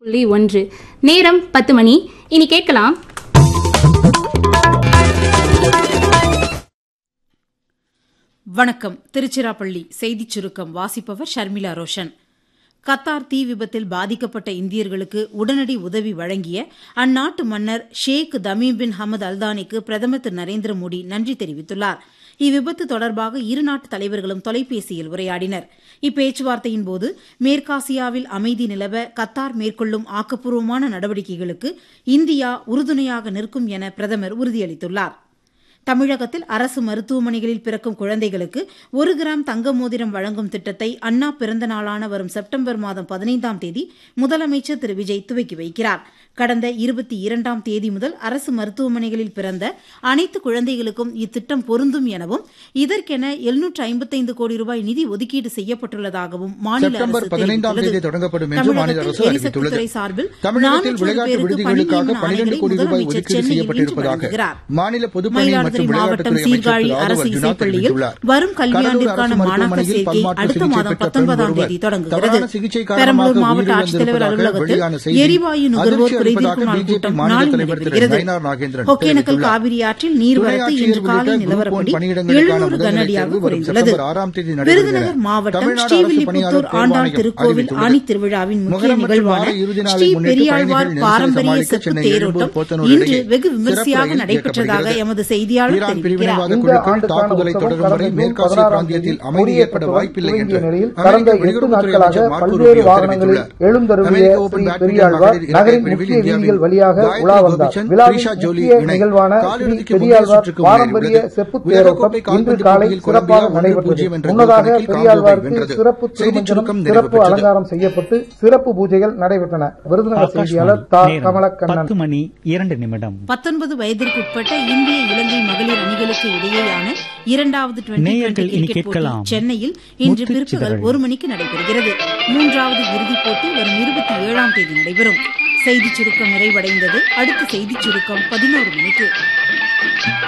புள்ளி ஒன்று நேரம் பத்து மணி இனி கேட்கலாம் வணக்கம் திருச்சிராப்பள்ளி செய்திச் சுருக்கம் வாசிப்பவர் ஷர்மிளா ரோஷன் கத்தார் தீ விபத்தில் பாதிக்கப்பட்ட இந்தியர்களுக்கு உடனடி உதவி வழங்கிய அந்நாட்டு மன்னர் ஷேக் தமீம் பின் ஹமது அல்தானிக்கு பிரதமர் திரு நரேந்திர மோடி நன்றி தெரிவித்துள்ளார் இவ்விபத்து தொடர்பாக இரு நாட்டு தலைவர்களும் தொலைபேசியில் உரையாடினர் இப்பேச்சுவார்த்தையின் போது மேற்காசியாவில் அமைதி நிலவ கத்தார் மேற்கொள்ளும் ஆக்கப்பூர்வமான நடவடிக்கைகளுக்கு இந்தியா உறுதுணையாக நிற்கும் என பிரதமர் உறுதியளித்துள்ளார் தமிழகத்தில் அரசு மருத்துவமனைகளில் பிறக்கும் குழந்தைகளுக்கு ஒரு கிராம் தங்க மோதிரம் வழங்கும் திட்டத்தை அண்ணா பிறந்த நாளான வரும் செப்டம்பர் மாதம் பதினைந்தாம் தேதி முதலமைச்சர் திரு விஜய் துவக்கி வைக்கிறார் கடந்த இருபத்தி இரண்டாம் தேதி முதல் அரசு மருத்துவமனைகளில் பிறந்த அனைத்து குழந்தைகளுக்கும் இத்திட்டம் பொருந்தும் எனவும் இதற்கென எழுநூற்று ஐம்பத்தைந்து கோடி ரூபாய் நிதி ஒதுக்கீடு செய்யப்பட்டுள்ளதாகவும் மாநில செப்டம்பர் அரசு பதினைந்தாம் தேதி தெரிவித்துள்ளது தொடங்கப்படும் என்று மாநில அரசு தமிழகத்தில் அறிவித்துள்ளது எரிசக்தித்துறை சார்பில் தமிழகத்தில் 400 விளையாட்டு பேருக்கு விடுதிகளுக்காக பணி பனிரெண்டு நியமன கோடி ரூபாய் ஆணைகளை ஒதுக்கீடு முதலமைச்சர் சென்னையில் இன்று செய்யப்பட்டிருப்பதாக வழங்குகிறார். மாநில பொதுப்பணி மயிலாடுதுறை மற்றும் மாவட்டம் விளையாட்டுத்துறை சீர்காழி அமைச்சர் அரசு ஆதவ் அர்ஜுனா இசைப்பள்ளியில் தெரிவித்துள்ளார் வரும் கல்வியாண்டிற்கான கடலூர் அரசு மாணாக்கர் மருத்துவமனையில் சேர்க்கை பல்மாற்று அடுத்த சிகிச்சை மாதம் பெற்ற பத்தொன்பதாம் பெண் தேதி ஒருவர் தொடங்குகிறது தவறான சிகிச்சை காரணமாக பெரம்பலூர் மாவட்ட ஆட்சித்தலைவர் உயிரிழந்திருப்பதாக அலுவலகத்தில் வெளியான செய்தி எரிவாயு நுகர்வோர் அதிர்ச்சி குறைதீர்க்கும் அளிப்பதாக நாள் பிஜேபி கூட்டம் மாநில நாளை தலைவர் திரு நடைபெறுகிறது நயினார் நாகேந்திரன் ஒகேனக்கல் தெரிவித்துள்ளார். காவிரி ஆற்றில் நீர்வரத்து துணை இன்று ஆட்சியர் காலை உள்ளிட்ட நிலவரப்படி குரூப் ஒன் பணியிடங்களுக்கான எழுநூறு முதல்நிலை கனஅடியாக தேர்வு வரும் குறைந்துள்ளது செப்டம்பர் ஆறாம் தேதி நடைபெறும் விருதுநகர் என மாவட்டம் தமிழ்நாடு அரசு ஸ்ரீவில்லிபுத்தூர் பணியாளர் ஆண்டாள் தேர்வாணையம் திருக்கோவில் அறிவித்துள்ளது. ஆணி திருவிழாவின் முக்கிய முகரம் மற்றும் நிகழ்வான வார இறுதி நாளை ஸ்ரீ முன்னிட்டு பெரியாழ்வார் பயணிகள் பாரம்பரிய நெரிசல் செப்பு சமாளிக்க தேரோட்டம் சென்னை போத்தனூர் இன்று இடையே வெகு சிறப்பு விமரிசையாக ரயில் நடைபெற்றதாக இயக்கப்படுகிறது. எமது செய்தியாளர் ஈரான் தெரிவிக்கிறார் பிரிவினைவாத இந்த குழுக்கள் ஆண்டுக்கான தாக்குதலை உற்சவம் தொடரும் வரை கடந்த ஜூன் மேற்காசிய பதினாறாம் பிராந்தியத்தில் தேதி அமைதி ஏற்பட கொடியேற்றத்துடன் வாய்ப்பில்லை என்று துவங்கிய நிலையில் அமெரிக்க கடந்த எட்டு வெளியுறவுத்துறை நாட்களாக அமைச்சர் மார்க்கோ பல்வேறு ரூபியோ வாகனங்களில் தெரிவித்துள்ளார். எழுந்தருளிய அமெரிக்க ஓபன் ஸ்ரீ பேட்மிண்டன் பெரியாழ்வார் மகளிர் நகரின் இரட்டையர் முக்கிய பிரிவில் வீதிகள் இந்தியாவின் வழியாக காயத்ரி உலா வந்தார் கோபிச்சந்த், விழாவின் த்ரிஷா ஜோலி முக்கிய இணை நிகழ்வான ஸ்ரீ காலிறுதிக்கு முந்தைய பெரியாழ்வார் சுற்றுக்கு பாரம்பரிய முன்னேறியுள்ளது. செப்பு உலகக்கோப்பை தேரோட்டம் இன்று கால்பந்து காலை போட்டியில் சிறப்பாக கொலம்பியா நடைபெற்றது 1-0 என்ற முன்னதாக கோல் கணக்கில் பெரியாழ்வாருக்கு வென்றது. சிறப்பு செய்திச் திருமஞ்சனம் சுருக்கம் நிறைவு சிறப்பு பெற்றது. அலங்காரம் செய்யப்பட்டு சிறப்பு பூஜைகள் நடைபெற்றன விருதுநகர் செய்தியாளர் தா நேரம் கமலக்கண்ணன் பத்து மணி இரண்டு நிமிடம் பத்தொன்பது வயதிற்குட்பட்ட இந்திய இலங்கை மகளிர் அணிகளுக்கு இடையேயான இரண்டாவது டுவெண்டி நேயர்கள் டுவெண்டி இனி கிரிக்கெட் போட்டி கேட்கலாம். சென்னையில் இன்று முத்துச் பிற்பகல் சிதறல். ஒரு மணிக்கு நடைபெறுகிறது மூன்றாவது இறுதிப் போட்டி வரும் இருபத்தி ஏழாம் தேதி நடைபெறும் செய்திச் சுருக்கம் நிறைவடைந்தது அடுத்த செய்திச் சுருக்கம் பதினோரு மணிக்கு